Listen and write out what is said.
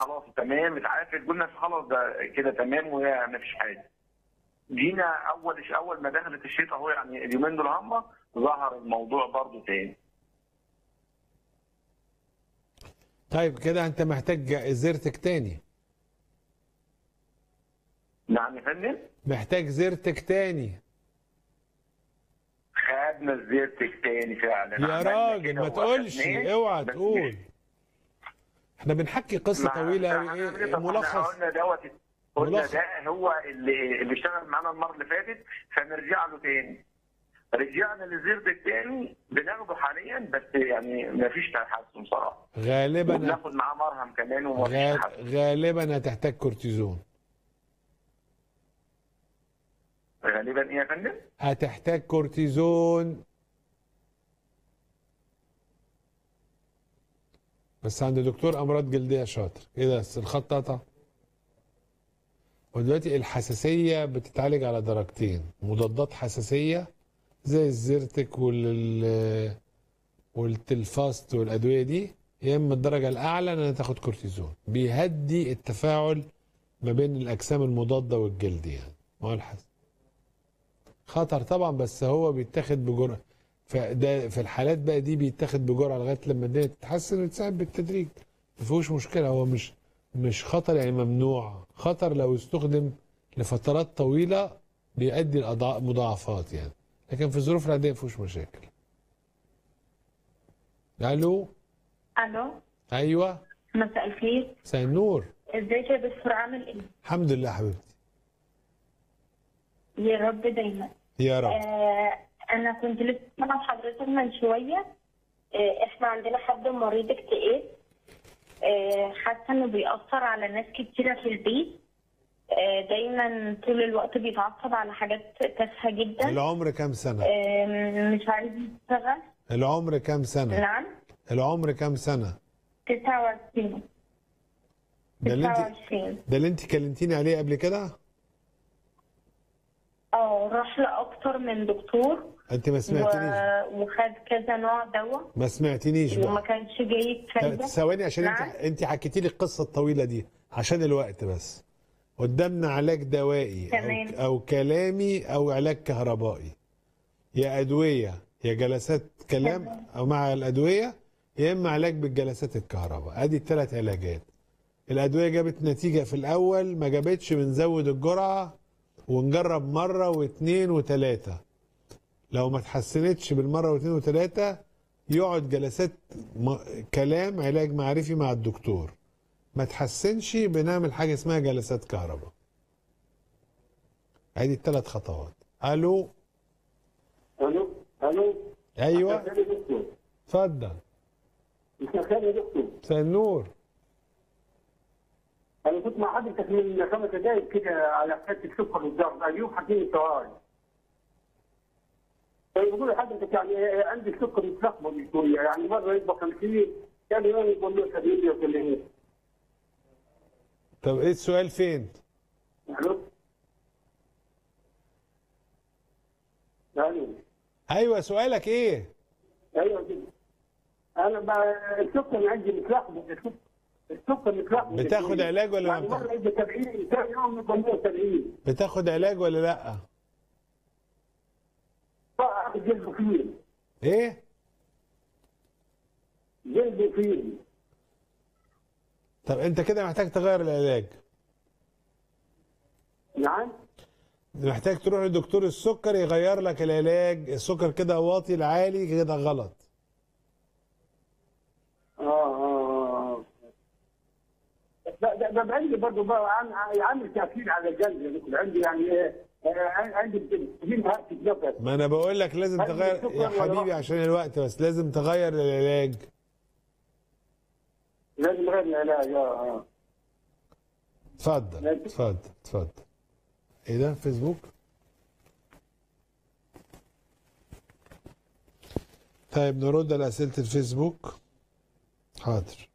خلاص تمام اتعافت قلنا خلاص ده كده تمام وهي ما فيش حاجه جينا اول اول ما دخلت الشتاء اهو يعني اليومين دول هم ظهر الموضوع برضه تاني طيب كده انت محتاج زيرتك تاني نعم يا فندم محتاج زيرتك تاني خدنا الزيرتك تاني فعلا يا عملنا راجل كده ما تقولش وأخدناه، اوعى بس تقول احنا بنحكي قصه مع- طويله مع- أوي. إحنا ايه ملخص قلنا دوت قلنا ملخص. ده هو اللي اللي اشتغل معانا المره اللي فاتت فنرجع له تاني رجعنا للزرد التاني بناخده حاليا بس يعني ما فيش تحسن صراحه غالبا وبناخد معاه مرهم كمان وما فيش غال- تحسن غالبا هتحتاج كورتيزون غالبا ايه يا فندم؟ هتحتاج كورتيزون بس عند دكتور امراض جلديه شاطر ايه ده أصل الخط قطع ودلوقتي الحساسيه بتتعالج على درجتين مضادات حساسيه زي الزيرتك وال والتلفاست والادويه دي يا اما الدرجه الاعلى ان تاخد كورتيزون بيهدي التفاعل ما بين الاجسام المضاده والجلد يعني ما هو الحس خطر طبعا بس هو بيتاخد بجرعه فده في الحالات بقى دي بيتاخد بجرعه لغايه لما الدنيا تتحسن وتساعد بالتدريج ما فيهوش مشكله هو مش مش خطر يعني ممنوع خطر لو استخدم لفترات طويله بيؤدي لمضاعفات يعني لكن في الظروف العاديه ما فيهوش مشاكل الو الو ايوه مساء الخير مساء النور ازيك يا دكتور عامل ايه؟ الحمد لله حبيبتي يا رب دايما يا رب آه انا كنت لسه مع حضرتك من شويه آه احنا عندنا حد مريض اكتئاب آه حاسه انه بيأثر على ناس كتيره في البيت آه دايما طول الوقت بيتعصب على حاجات تافهه جدا العمر كام سنه آه مش عايز يشتغل العمر كام سنه نعم العمر كام سنه 29 ده اللي انت 29 ده اللي انت كلمتيني عليه قبل كده اه راح لأكتر من دكتور انت ما و... سمعتنيش وخد كذا نوع دواء ما سمعتنيش وما بقى كانش جايب فايدة ثواني عشان انت نعم. انت حكيتي لي القصه الطويله دي عشان الوقت بس قدامنا علاج دوائي تمام. أو, او كلامي او علاج كهربائي يا ادويه يا جلسات كلام تمام. او مع الادويه يا اما علاج بالجلسات الكهرباء ادي الثلاث علاجات الادويه جابت نتيجه في الاول ما جابتش بنزود الجرعه ونجرب مره واثنين وثلاثه لو ما اتحسنتش بالمره واثنين وثلاثه يقعد جلسات م... كلام علاج معرفي مع الدكتور ما تحسنش بنعمل حاجه اسمها جلسات كهرباء ادي الثلاث خطوات الو الو الو ايوه مساء الخير يا دكتور اتفضل مساء الخير يا دكتور مساء النور انا كنت مع حضرتك من خمس دقائق كده على حكايه السكر والضغط ايوب حكيم الطوارئ طيب بقول لحضرتك يعني عندي السكر متلخبط شويه يعني مره يبقى 50 ثاني يوم يقول له 70 ولا ايه طب ايه السؤال فين الو الو ايوه سؤالك ايه ايوه كده انا بقى السكر عندي متلخبط السكر السكر متلخبط بتاخد علاج ولا ما يعني بتاخد؟ مره يبقى 70 ثاني يوم يقول له 70 بتاخد علاج ولا لا بقى جلده فيه ايه جلده فيه طب انت كده محتاج تغير العلاج نعم محتاج تروح لدكتور السكر يغير لك العلاج السكر كده واطي العالي كده غلط اه اه اه لا ده ده عندي برضه بقى عامل عامل تاثير على القلب يا دكتور عندي يعني ايه آه، عندي تجيب هرسه نفس ما انا بقول لك لازم هل تغير السكر يا ولا حبيبي لا؟ عشان الوقت بس لازم تغير العلاج لازم غير العلاج اه اه اتفضل لازم. اتفضل اتفضل ايه ده فيسبوك طيب نرد على اسئله الفيسبوك حاضر